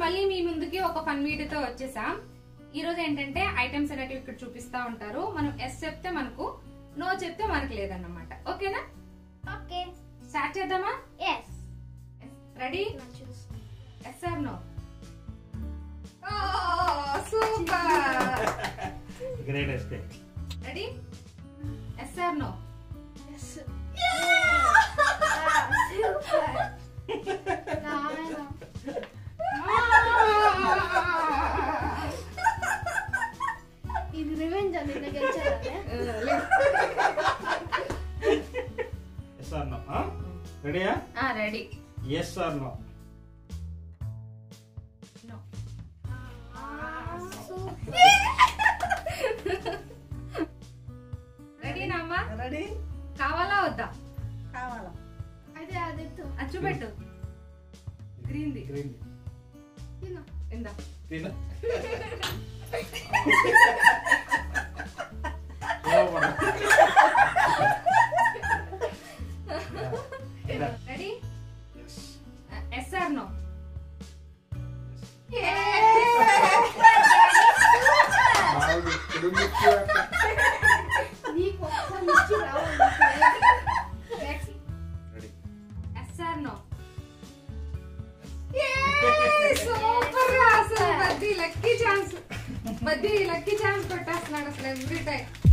మళ్ళీ మీ ముందుకి ఒక ఫన్ వీడియోతో వచ్చేసాం ఈ రోజు ఏంటంటే ఐటమ్స్ అనేటివి ఇక్కడ చూపిస్తా ఉంటారు మనం ఎస్ చెప్తే మనకు నో చెప్తే మనకు లేదన్నమాట ఓకేనా ఓకే స్టార్ట్ చేద్దామా ఎస్ రెడీ నా choose yes or no super great escape ready yes or no yes super నాయన ఇది రివెంజ్ అని నిన్న గెలిచారా ఎస్ ఆర్ నో రెడీయా ready yes or no no ready నామ్మా రెడీ కావాలా వద్దా కావాలా అదే అది అది చూపెట్టు గ్రీన్ ది గ్రీన్ ఇందా తిన రెడీ ఎస్ ఆర్ నో నీకు ఒక్కసారి ఇచ్చి రావాలి ready yes or no super అసలు బద్ది లక్కీ ఛాన్స్ బద్ది లక్కీ ఛాన్స్ కొట్టేస్తున్నాడు అసలు ఎవ్రీ టైం